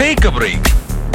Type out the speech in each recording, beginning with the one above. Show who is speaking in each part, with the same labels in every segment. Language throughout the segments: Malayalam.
Speaker 1: ടേക്ക് എ ബ്രേക്ക്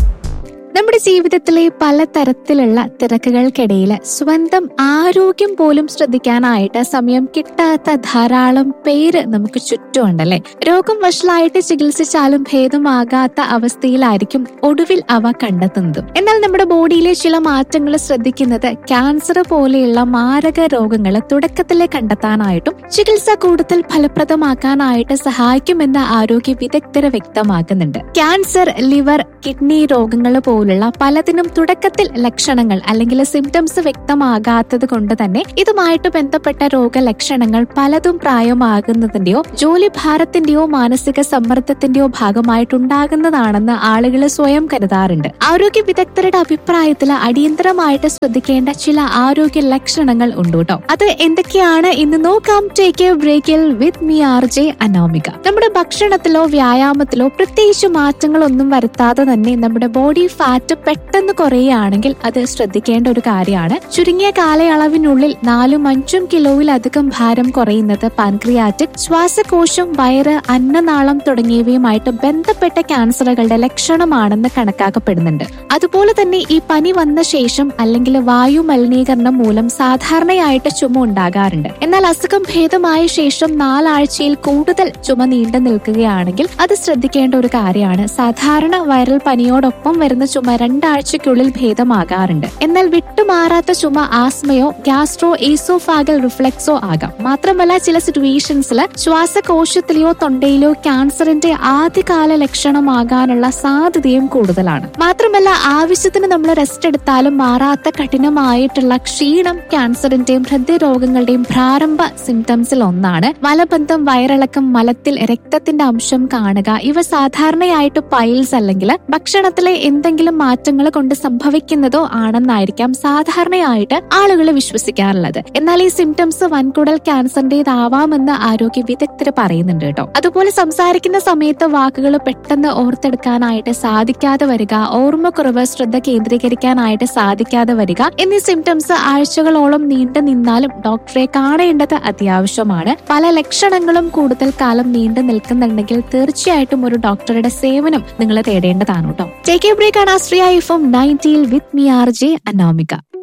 Speaker 2: നമ്മുടെ ജീവിതത്തിലെ പലതരത്തിലുള്ള തിരക്കുകൾക്കിടയിൽ സ്വന്തം ആരോഗ്യം പോലും ശ്രദ്ധിക്കാനായിട്ട് സമയം കിട്ടാത്ത ധാരാളം പേര് നമുക്ക് ചുറ്റുമുണ്ടല്ലേ രോഗം വഷളായിട്ട് ചികിത്സിച്ചാലും ഭേദമാകാത്ത അവസ്ഥയിലായിരിക്കും ഒടുവിൽ അവ കണ്ടെത്തുന്നതും എന്നാൽ നമ്മുടെ ബോഡിയിലെ ചില മാറ്റങ്ങൾ ശ്രദ്ധിക്കുന്നത് ക്യാൻസർ പോലെയുള്ള മാരക രോഗങ്ങൾ തുടക്കത്തിലെ കണ്ടെത്താനായിട്ടും ചികിത്സ കൂടുതൽ ഫലപ്രദമാക്കാനായിട്ട് സഹായിക്കുമെന്ന് ആരോഗ്യ വിദഗ്ധർ വ്യക്തമാക്കുന്നുണ്ട് ക്യാൻസർ ലിവർ കിഡ്നി രോഗങ്ങൾ പോലുള്ള പലതിനും തുടക്കത്തിൽ ലക്ഷണങ്ങൾ അല്ലെങ്കിൽ സിംറ്റംസ് വ്യക്തമാകാത്തത് കൊണ്ട് തന്നെ ഇതുമായിട്ട് ബന്ധപ്പെട്ട രോഗലക്ഷണങ്ങൾ പലതും പ്രായമാകുന്നതിന്റെയോ ജോലി ഭാരത്തിന്റെയോ മാനസിക സമ്മർദ്ദത്തിന്റെയോ ഭാഗമായിട്ടുണ്ടാകുന്നതാണെന്ന് ആളുകൾ സ്വയം കരുതാറുണ്ട് ആരോഗ്യ വിദഗ്ധരുടെ അഭിപ്രായത്തിൽ അടിയന്തരമായിട്ട് ശ്രദ്ധിക്കേണ്ട ചില ആരോഗ്യ ലക്ഷണങ്ങൾ ഉണ്ട് കേട്ടോ അത് എന്തൊക്കെയാണ് ഇന്ന് നോക്കാം ടേക്ക് എ ബ്രേക്കിൽ with me R J Anamika നമ്മുടെ ഭക്ഷണത്തിലോ വ്യായാമത്തിലോ പ്രത്യേകിച്ച് മാറ്റങ്ങളൊന്നും വരുത്താതെ തന്നെ നമ്മുടെ ബോഡി ഫാറ്റ് പെട്ടെന്ന് കുറയുകയാണെങ്കിൽ അത് ശ്രദ്ധിക്കേണ്ട ഒരു കാര്യമാണ് ചുരുങ്ങിയ കാലയളവിനുള്ളിൽ നാലും അഞ്ചും കിലോയിലധികം ഭാരം കുറയുന്നത് പാൻക്രിയാറ്റിക് ശ്വാസകോശം വയറ് അന്നനാളം തുടങ്ങിയവയുമായിട്ട് ബന്ധപ്പെട്ട ക്യാൻസറുകളുടെ ലക്ഷണമാണെന്ന് കണക്കാക്കപ്പെടുന്നുണ്ട് അതുപോലെ തന്നെ ഈ പനി വന്ന ശേഷം അല്ലെങ്കിൽ വായു മലിനീകരണം മൂലം സാധാരണയായിട്ട് ചുമ ഉണ്ടാകാറുണ്ട് എന്നാൽ അസുഖം ഭേദമായ ശേഷം നാലാഴ്ചയിൽ കൂടുതൽ ചുമ നീണ്ടു നിൽക്കുകയാണെങ്കിൽ അത് ശ്രദ്ധിക്കേണ്ട ഒരു കാര്യമാണ് സാധാരണ വൈറൽ പനിയോടൊപ്പം വരുന്ന ചുമ രണ്ടാഴ്ചയ്ക്കുള്ളിൽ ഭേദമാകാറുണ്ട് എന്നാൽ വിട്ടുമാറാത്ത ചുമ ആസ്മയോ ഗ്യാസ്ട്രോ ഈസോഫാഗൽ റിഫ്ലെക്സോ ആകാം മാത്രമല്ല ചില സിറ്റുവേഷൻസിൽ ശ്വാസകോശത്തിലെയോ തൊണ്ടയിലോ ക്യാൻസറിന്റെ ആദ്യകാല ലക്ഷണമാകാനുള്ള സാധ്യതയും കൂടുതലാണ് മാത്രമല്ല ആവശ്യത്തിന് നമ്മൾ റെസ്റ്റ് എടുത്താലും മാറാത്ത കഠിനമായിട്ടുള്ള ക്ഷീണം ക്യാൻസറിന്റെയും ഹൃദയരോഗങ്ങളുടെയും പ്രാരംഭ സിംറ്റംസിൽ ഒന്നാണ് മലബന്ധം വയറിളക്കം മലത്തിൽ രക്തത്തിന്റെ അംശം കാണുക ഇവ സാധാരണയായിട്ട് പൈൽസ് അല്ലെങ്കിൽ ഭക്ഷണത്തിലെ എന്തെങ്കിലും മാറ്റങ്ങൾ കൊണ്ട് സംഭവിക്കുന്നതോ ആണെന്നായിരിക്കാം സാധാരണയായിട്ട് ആളുകൾ വിശ്വസിക്കാറുള്ളത് എന്നാൽ ഈ സിംറ്റംസ് വൻകുടൽ ക്യാൻസറിന്റേതാവാമെന്ന് ആരോഗ്യ വിദഗ്ധർ പറയുന്നുണ്ട് കേട്ടോ അതുപോലെ സംസാരിക്കുന്ന സമയത്ത് വാക്കുകൾ പെട്ടെന്ന് ഓർത്തെടുക്കാനായിട്ട് സാധിക്കാതെ വരിക ഓർമ്മക്കുറവ് ശ്രദ്ധ കേന്ദ്രീകരിക്കാനായിട്ട് സാധിക്കാതെ വരിക എന്നീ സിംറ്റംസ് ആഴ്ചകളോളം നീണ്ടു നിന്നാലും ഡോക്ടറെ കാണേണ്ടത് അത്യാവശ്യമാണ് പല ലക്ഷണങ്ങളും കൂടുതൽ കാലം നീണ്ടു നിൽക്കുന്നുണ്ടെങ്കിൽ തീർച്ചയായിട്ടും ഒരു ഡോക്ടറുടെ സേവനം നിങ്ങൾ തേടേണ്ടതാണ് കേട്ടോ ടേക്ക് എ ബ്രേക്ക് ആണ് ആശ്രയ എഫ് എം നയൻറ്റിയിൽ with me R J Anamika